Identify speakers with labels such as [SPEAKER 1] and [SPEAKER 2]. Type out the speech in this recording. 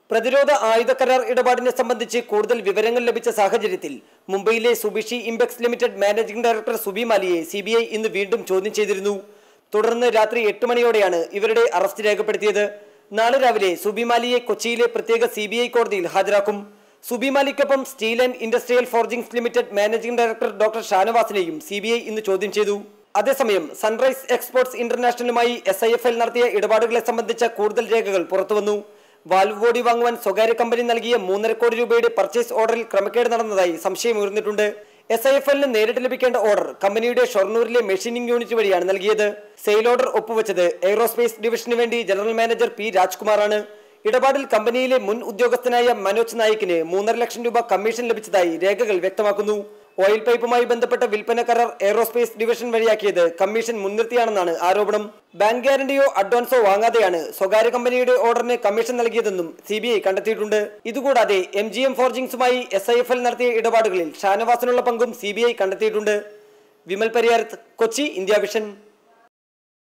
[SPEAKER 1] പ്രതിരോധ ആയുധ കരാർ ഇടപാടിനെ സംബന്ധിച്ച് കൂടുതൽ വിവരങ്ങൾ ലഭിച്ച സാഹചര്യത്തിൽ മുംബൈയിലെ Subishi impex limited managing director Subi മാലിയെ സി ഇന്ന് വീണ്ടും ചോദ്യം ചെയ്തിരുന്നു തുടർന്ന് രാത്രി എട്ട് മണിയോടെയാണ് ഇവരുടെ അറസ്റ്റ് രേഖപ്പെടുത്തിയത് നാളെ രാവിലെ സുബി മാലിയെ കൊച്ചിയിലെ പ്രത്യേക സി കോടതിയിൽ ഹാജരാക്കും സുബി മാലിക്കൊപ്പം steel and industrial forgings limited managing director doctor ഷാനവാസിനെയും സി ഇന്ന് ചോദ്യം ചെയ്തു അതേസമയം സൺറൈസ് എക്സ്പോർട്സ് ഇന്റർനാഷണലുമായി എസ് ഐ എഫ് എൽ നടത്തിയ ഇടപാടുകളെ സംബന്ധിച്ച കൂടുതൽ രേഖകൾ പുറത്തുവന്നു വാൽവ് ബോഡി വാങ്ങുവാൻ സ്വകാര്യ കമ്പനി നൽകിയ മൂന്നര കോടി രൂപയുടെ പർച്ചേസ് ഓർഡറിൽ ക്രമക്കേട് നടന്നതായി സംശയം ഉയർന്നിട്ടുണ്ട് എസ് ഐ എഫ് എല്ലിന് നേരിട്ട് ലഭിക്കേണ്ട ഓർഡർ കമ്പനിയുടെ ഷൊർണൂരിലെ മെഷീനിംഗ് യൂണിറ്റ് വഴിയാണ് നൽകിയത് സെയിൽ ഓർഡർ ഒപ്പുവെച്ചത് എയ്റോസ്പേസ് ഡിവിഷന് വേണ്ടി ജനറൽ മാനേജർ പി രാജ്കുമാറാണ് ഇടപാടിൽ കമ്പനിയിലെ മുൻ ഉദ്യോഗസ്ഥനായ മനോജ് നായിക്കിന് മൂന്നര ലക്ഷം രൂപ കമ്മീഷൻ ലഭിച്ചതായി രേഖകൾ വ്യക്തമാക്കുന്നു ഓയിൽ പൈപ്പുമായി ബന്ധപ്പെട്ട വിൽപ്പന കരാർ എയ്റോസ്പേസ് ഡിവിഷൻ വഴിയാക്കിയത് കമ്മീഷൻ മുൻനിർത്തിയാണെന്നാണ് ആരോപണം ബാങ്ക് ഗ്യാരണ്ടിയോ അഡ്വാൻസോ വാങ്ങാതെയാണ് സ്വകാര്യ കമ്പനിയുടെ ഓർഡറിന് കമ്മീഷൻ നൽകിയതെന്നും സി ബി ഐ കണ്ടെത്തിയിട്ടുണ്ട് ഇതുകൂടാതെ എം ജി എം ഫോർജിംഗ്സുമായി എസ് ഐ എഫ് എൽ നടത്തിയ ഇടപാടുകളിൽ ഷാനവാസിനുള്ള പങ്കും സി ബി ഐ കണ്ടെത്തിയിട്ടുണ്ട് വിമൽ പരിയാരത്ത് കൊച്ചി ഇന്ത്യ വിഷൻ